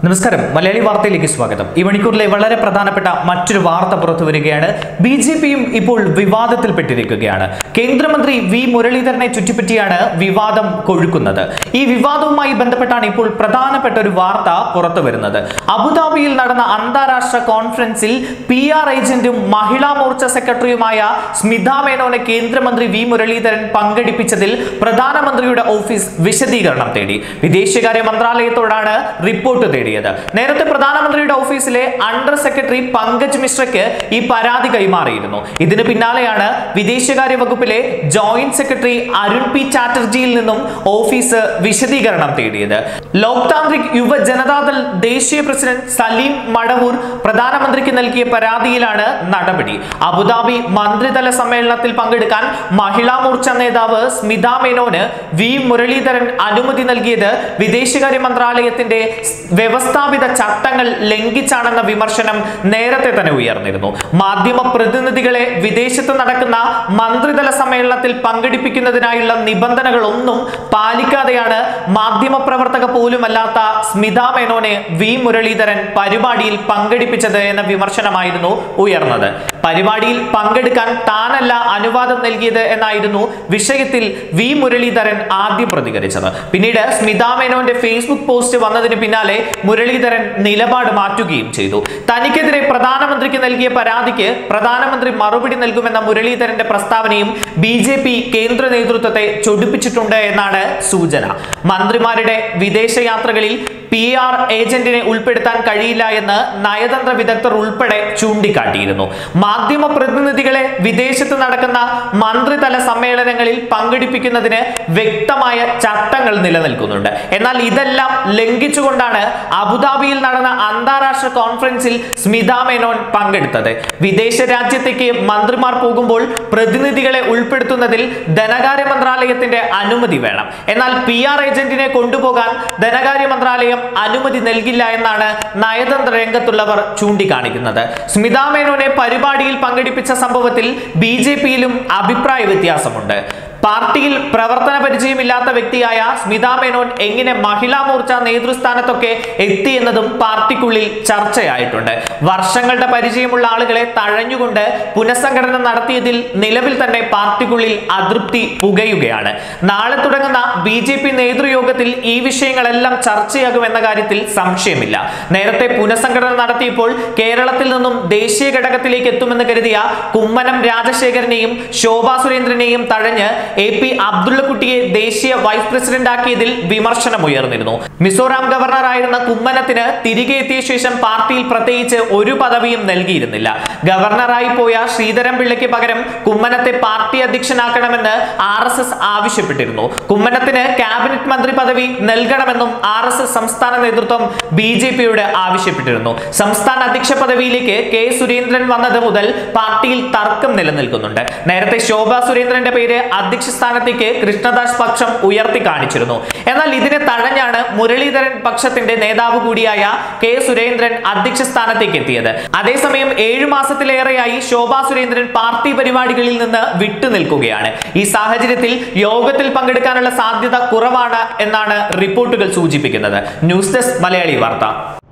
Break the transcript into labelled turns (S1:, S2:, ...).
S1: നമസ്കാരം മലയാളി വാർത്തയിലേക്ക് സ്വാഗതം ഈ മണിക്കൂറിലെ വളരെ പ്രധാനപ്പെട്ട മറ്റൊരു വാർത്ത പുറത്തു വരികയാണ് ബി ജെ പിയും ഇപ്പോൾ വിവാദത്തിൽപ്പെട്ടിരിക്കുകയാണ് കേന്ദ്രമന്ത്രി വി മുരളീധരനെ ചുറ്റിപ്പറ്റിയാണ് വിവാദം കൊഴുക്കുന്നത് ഈ വിവാദവുമായി ബന്ധപ്പെട്ടാണ് ഇപ്പോൾ പ്രധാനപ്പെട്ട ഒരു വാർത്ത പുറത്തു വരുന്നത് അബുദാബിയിൽ നടന്ന അന്താരാഷ്ട്ര കോൺഫറൻസിൽ പി ആർ ഏജന്റും മഹിളാ മോർച്ച സെക്രട്ടറിയുമായ സ്മിത മേനോനെ കേന്ദ്രമന്ത്രി വി മുരളീധരൻ പങ്കെടുപ്പിച്ചതിൽ പ്രധാനമന്ത്രിയുടെ ഓഫീസ് വിശദീകരണം തേടി വിദേശകാര്യ മന്ത്രാലയത്തോടാണ് റിപ്പോർട്ട് തേടിയത് നേരത്തെ പ്രധാനമന്ത്രിയുടെ ഓഫീസിലെ അണ്ടർ സെക്രട്ടറി പങ്കജ് മിശ്രയ്ക്ക് ഈ പരാതി കൈമാറിയിരുന്നു ഇതിന് പിന്നാലെയാണ് വിദേശകാര്യ വകുപ്പിലെ ജോയിന്റ് സെക്രട്ടറി അരുൺ പി ചാറ്റർജിയിൽ നിന്നും ഓഫീസ് വിശദീകരണം തേടിയത് ലോക് താന്ത്രിക് യുവ ജനതാദൾ ദേശീയ പ്രസിഡന്റ് സലീം മടവൂർ പ്രധാനമന്ത്രിക്ക് നൽകിയ പരാതിയിലാണ് നടപടി അബുദാബി മന്ത്രിതല സമ്മേളനത്തിൽ പങ്കെടുക്കാൻ മഹിളാ മോർച്ച നേതാവ് സ്മിത മേനോന് വി മുരളീധരൻ അനുമതി നൽകിയത് വിദേശകാര്യ മന്ത്രാലയത്തിന്റെ വ്യവസ്ഥാപിത ചട്ടങ്ങൾ ലംഘിച്ചാണെന്ന വിമർശനം നേരത്തെ തന്നെ ഉയർന്നിരുന്നു മാധ്യമ പ്രതിനിധികളെ വിദേശത്ത് നടക്കുന്ന മന്ത്രിതല സമ്മേളനത്തിൽ പങ്കെടുപ്പിക്കുന്നതിനായുള്ള നിബന്ധനകളൊന്നും പാലിക്കാതെയാണ് മാധ്യമ പ്രവർത്തക പോലുമല്ലാത്ത സ്മിത മേനോനെ വി മുരളീധരൻ പരിപാടിയിൽ പങ്കെടുപ്പിച്ചത് എന്ന വിമർശനമായിരുന്നു ഉയർന്നത് പരിപാടിയിൽ പങ്കെടുക്കാൻ താനല്ല അനുവാദം നൽകിയത് എന്നായിരുന്നു വിഷയത്തിൽ വി മുരളീധരൻ ആദ്യം പ്രതികരിച്ചത് പിന്നീട് സ്മിത മേനോന്റെ ഫേസ്ബുക്ക് പോസ്റ്റ് വന്നതിന് പിന്നാലെ മുരളീധരൻ നിലപാട് മാറ്റുകയും ചെയ്തു തനിക്കെതിരെ പ്രധാനമന്ത്രിക്ക് നൽകിയ പരാതിക്ക് പ്രധാനമന്ത്രി മറുപടി നൽകുമെന്ന മുരളീധരന്റെ പ്രസ്താവനയും ബി ജെ പി കേന്ദ്ര നേതൃത്വത്തെ ചൊടിപ്പിച്ചിട്ടുണ്ട് എന്നാണ് സൂചന മന്ത്രിമാരുടെ വിദേശയാത്രകളിൽ പി ആർ ഏജന്റിനെ ഉൾപ്പെടുത്താൻ കഴിയില്ല എന്ന് നയതന്ത്ര വിദഗ്ധർ ഉൾപ്പെടെ ചൂണ്ടിക്കാട്ടിയിരുന്നു മാധ്യമ പ്രതിനിധികളെ വിദേശത്ത് നടക്കുന്ന മന്ത്രിതല സമ്മേളനങ്ങളിൽ പങ്കെടുപ്പിക്കുന്നതിന് വ്യക്തമായ ചട്ടങ്ങൾ നിലനിൽക്കുന്നുണ്ട് എന്നാൽ ഇതെല്ലാം ലംഘിച്ചുകൊണ്ടാണ് അബുദാബിയിൽ നടന്ന അന്താരാഷ്ട്ര കോൺഫറൻസിൽ സ്മിത മേനോൻ പങ്കെടുത്തത് വിദേശ രാജ്യത്തേക്ക് മന്ത്രിമാർ പോകുമ്പോൾ പ്രതിനിധികളെ ഉൾപ്പെടുത്തുന്നതിൽ ധനകാര്യ മന്ത്രാലയത്തിന്റെ അനുമതി വേണം എന്നാൽ പി ആർ ഏജന്റിനെ കൊണ്ടുപോകാൻ ധനകാര്യ മന്ത്രാലയം അനുമതി നൽകില്ല എന്നാണ് നയതന്ത്ര രംഗത്തുള്ളവർ ചൂണ്ടിക്കാണിക്കുന്നത് സ്മിത മേനോനെ പരിപാടിയിൽ പങ്കെടുപ്പിച്ച സംഭവത്തിൽ ബി ജെ പിയിലും അഭിപ്രായ വ്യത്യാസമുണ്ട് പാർട്ടിയിൽ പ്രവർത്തന പരിചയമില്ലാത്ത വ്യക്തിയായ സ്മിത മേനോൻ എങ്ങനെ മഹിളാ മോർച്ച നേതൃസ്ഥാനത്തൊക്കെ എത്തിയെന്നതും പാർട്ടിക്കുള്ളിൽ ചർച്ചയായിട്ടുണ്ട് വർഷങ്ങളുടെ പരിചയമുള്ള ആളുകളെ തഴഞ്ഞുകൊണ്ട് പുനഃസംഘടന നടത്തിയതിൽ നിലവിൽ തന്നെ പാർട്ടിക്കുള്ളിൽ അതൃപ്തി പുകയുകയാണ് നാളെ തുടങ്ങുന്ന ബി ജെ പി നേതൃയോഗത്തിൽ ഈ വിഷയങ്ങളെല്ലാം ചർച്ചയാകുമെന്ന കാര്യത്തിൽ സംശയമില്ല നേരത്തെ പുനഃസംഘടന നടത്തിയപ്പോൾ കേരളത്തിൽ നിന്നും ദേശീയ ഘടകത്തിലേക്ക് എത്തുമെന്ന് കരുതിയ കുമ്മനം രാജശേഖരനെയും ശോഭാ സുരേന്ദ്രനെയും തഴഞ്ഞ് എ പി അബ്ദുള്ളക്കുട്ടിയെ ദേശീയ വൈസ് പ്രസിഡന്റ് ആക്കിയതിൽ വിമർശനം ഉയർന്നിരുന്നു മിസോറാം ഗവർണറായിരുന്ന കുമ്മനത്തിന് തിരികെ എത്തിയ ശേഷം പാർട്ടിയിൽ പ്രത്യേകിച്ച് ഒരു പദവിയും നൽകിയിരുന്നില്ല ഗവർണറായി പോയ ശ്രീധരൻ പിള്ളയ്ക്ക് പകരം കുമ്മനത്തെ പാർട്ടി അധ്യക്ഷനാക്കണമെന്ന് ആർ എസ് എസ് ആവശ്യപ്പെട്ടിരുന്നു കുമ്മനത്തിന് ക്യാബിനറ്റ് മന്ത്രി പദവി നൽകണമെന്നും ആർ എസ് എസ് സംസ്ഥാന നേതൃത്വം ബി ജെ പിയോട് ആവശ്യപ്പെട്ടിരുന്നു സംസ്ഥാന അധ്യക്ഷ പദവിയിലേക്ക് കെ സുരേന്ദ്രൻ വന്നത് മുതൽ പാർട്ടിയിൽ തർക്കം നിലനിൽക്കുന്നുണ്ട് നേരത്തെ ശോഭാ സുരേന്ദ്രന്റെ പേര് അധ്യക്ഷ സ്ഥാനത്തേക്ക് കൃഷ്ണദാസ് പക്ഷം ഉയർത്തി കാണിച്ചിരുന്നു എന്നാൽ ഇതിനെ തഴഞ്ഞാണ് മുരളീധരൻ പക്ഷത്തിന്റെ നേതാവ് കൂടിയായ കെ സുരേന്ദ്രൻ അധ്യക്ഷ സ്ഥാനത്തേക്ക് എത്തിയത് അതേസമയം ഏഴു മാസത്തിലേറെയായി ശോഭാ സുരേന്ദ്രൻ പാർട്ടി പരിപാടികളിൽ നിന്ന് വിട്ടുനിൽക്കുകയാണ് ഈ സാഹചര്യത്തിൽ യോഗത്തിൽ പങ്കെടുക്കാനുള്ള സാധ്യത കുറവാണ് എന്നാണ് റിപ്പോർട്ടുകൾ സൂചിപ്പിക്കുന്നത് ന്യൂസ് ഡെസ്ക് മലയാളി വാർത്ത